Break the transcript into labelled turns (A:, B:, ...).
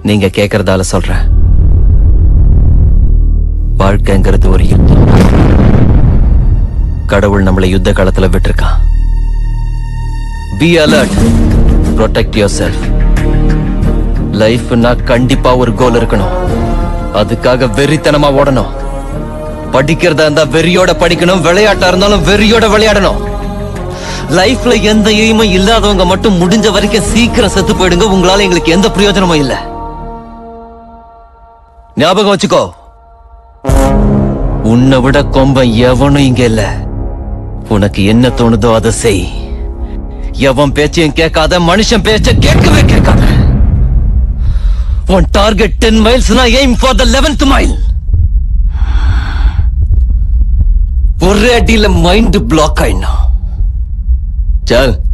A: நீங்க கேக்குறதால சொல்றேன் வாழ்க்கைங்கிறது ஒரு யுத்தம் கடவுள் நம்மளை யுத்த காலத்துல விட்டிருக்கான் be alert protect yourself லைஃப்னா கண்டிப்பா ஒரு கோல் இருக்கணும் அதுக்காக வெறித்தனமா ஓடணும் படிக்கிறதா இருந்தா வெறியோட படிக்கணும் விளையாட்டா இருந்தாலும் வெறியோட விளையாடணும் லைஃப்ல எந்த எய்மும் இல்லாதவங்க மட்டும் முடிஞ்ச வரைக்கும் சீக்கிரம் செத்து போயிடுங்க உங்களால எங்களுக்கு எந்த பிரயோஜனமும் இல்ல ஞாபகம் வச்சுக்கோ உன்னை விட கொம்பன் எவனும் இங்க இல்ல உனக்கு என்ன தோணுதோ அதை செய் எவன் பேச்சையும் கேட்காத மனுஷன் பேச்ச கேட்கவே கேட்காத உன் டார்கெட் டென் மைல்ஸ்னா aim for the eleventh mile ஒரே அடியில மைண்ட் பிளாக் ஆயிடும் சல்